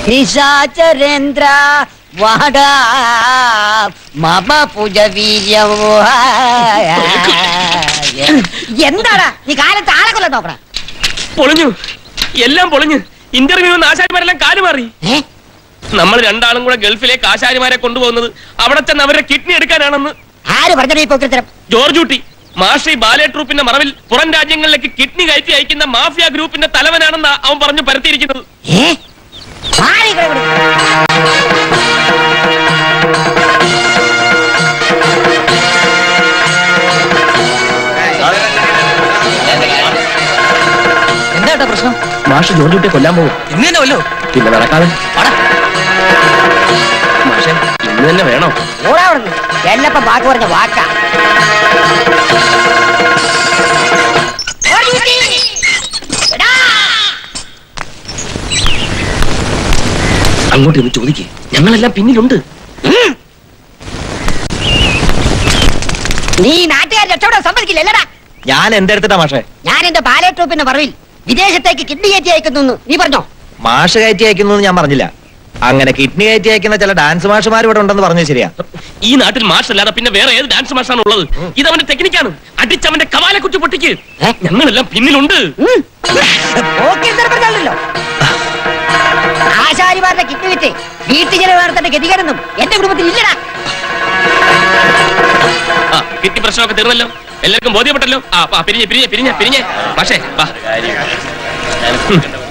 നിശാചരേന്ദ്ര വാടാ മമ പുജ എന്താടാ നീ കാലത്ത് ആളെ കൊല്ലം നോക്കണ പൊളിഞ്ഞു എല്ലാം പൊളിഞ്ഞു ഇന്റർവ്യൂ ആശാരിമാരെല്ലാം കാലുമാറി ഏ നമ്മൾ രണ്ടാളും കൂടെ ഗൾഫിലേക്ക് ആശാരിമാരെ കൊണ്ടുപോകുന്നത് അവിടെ ചെന്ന് അവരുടെ കിഡ്നി എടുക്കാനാണെന്ന് ആര് പറഞ്ഞത് ഈ പൊക്കിത്തരം ജോർജ് കുട്ടി മാഷി ബാലെ ട്രൂപ്പിന്റെ മറവിൽ പുറം രാജ്യങ്ങളിലേക്ക് കിഡ്നി കയറ്റി അയക്കുന്ന മാഫിയ ഗ്രൂപ്പിന്റെ തലവനാണെന്ന് അവൻ പറഞ്ഞു പരത്തിയിരിക്കുന്നത് ഏ മാറി കിടക്കുന്നു എന്താ പ്രശ്നം മാഷ് ജോർജ് കുട്ടിയെ കൊല്ലാൻ പോകും ഇന്ന് തന്നെ വല്ലോ പിന്നെ നടക്കാതെ മാഷെ ഇന്ന് തന്നെ വേണോ ഓടാ അവിടുന്ന് എല്ലപ്പം വാക്ക് പറഞ്ഞ വാക്കാ ഓടി കുട്ടി. എടാ. അങ്ങോട്ട് ഒന്ന് ചോദിക്കേ ഞങ്ങളെല്ലാം പിന്നിലുണ്ട് നീ നാട്ടുകാർ രക്ഷപ്പെടാൻ സമ്മതിക്കില്ല അല്ലടാ ഞാൻ എന്റെ അടുത്തിട്ടാ മാഷെ ഞാൻ എന്റെ ബാലെ ട്രൂപ്പിന്റെ മറവിൽ വിദേശത്തേക്ക് കിഡ്നി കയറ്റി അയക്കുന്നു നീ പറഞ്ഞോ മാഷ് കയറ്റി അയക്കുന്നു ഞാൻ പറഞ്ഞില്ല അങ്ങനെ കിഡ്നി കയറ്റി അയക്കുന്ന ചില ഡാൻസ് മാഷുമാർ ഇവിടെ ഉണ്ടെന്ന് പറഞ്ഞത് ശരിയാ ഈ നാട്ടിൽ മാഷ് അല്ലാതെ പിന്നെ വേറെ ഏത് ഡാൻസ് മാഷാണ് ഉള്ളത് ഇത് അവന്റെ ടെക്നിക്കാണ് അടിച്ചവന്റെ കവാലെ കുറ്റി പൊട്ടിക്ക് ഏ? ഞങ്ങളെല്ലാം പിന്നിലുണ്ട് ഉം. പോക്കിരി പറഞ്ഞല്ലോ ആശാരിമാരുടെ കിഡ്നി വിറ്റ് വീട്ടു ചെലവ് നടത്തേണ്ട ഗതികേടൊന്നും എന്റെ കുടുംബത്തിൽ ഇല്ലടാ ആ കിഡ്നി പ്രശ്നമൊക്കെ തീർന്നല്ലോ എല്ലാവർക്കും ബോധ്യപ്പെട്ടല്ലോ ആ ആ, പിരിഞ്ഞ് പിരിഞ്ഞ് പിരിഞ്ഞ് പിരിഞ്ഞ് പക്ഷേ വാ ഉം.